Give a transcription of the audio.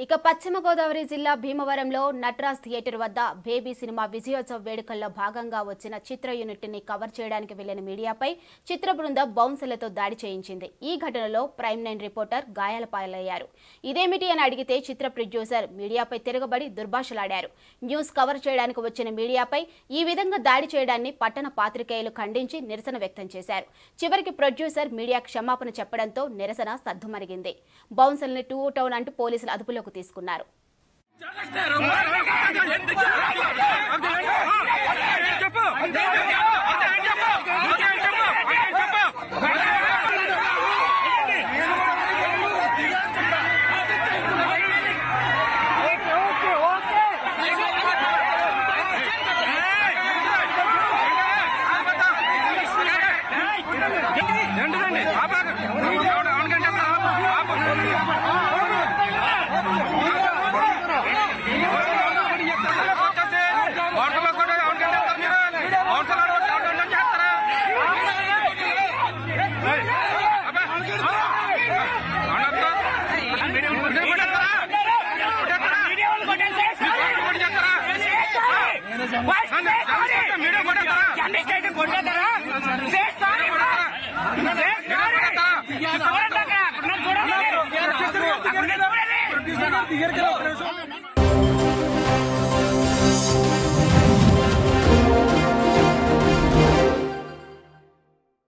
ఇక పశ్చిమ గోదావరి జిల్లా భీమవరంలో నటరాజ్ థియేటర్ వద్ద బేబీ సినిమా విజయోత్సవ వేడుకల్లో భాగంగా వచ్చిన చిత్ర యూనిట్ ని కవర్ చేయడానికి వెళ్లిన మీడియాపై చిత్ర బృందం బౌన్సర్లతో దాడి చేయించింది ఈ ఘటనలో ప్రైమ్ నైన్ రిపోర్టర్ గాయాల పాలయ్యారు ఇదేమిటి అని అడిగితే చిత్ర ప్రొడ్యూసర్ మీడియాపై తిరగబడి దుర్భాషలాడారు న్యూస్ కవర్ చేయడానికి వచ్చిన మీడియాపై ఈ విధంగా దాడి చేయడాన్ని పట్టణ పాత్రికేయులు ఖండించి నిరసన వ్యక్తం చేశారు చివరికి ప్రొడ్యూసర్ మీడియా క్షమాపణ చెప్పడంతో నిరసన సద్దుమరిగింది బౌన్సర్ని టూ టౌన్ అంటూ పోలీసులు అదుపులోకి తీసుకున్నారు ఏంటిదండి ఆపాక అవునుకంటే చూడండి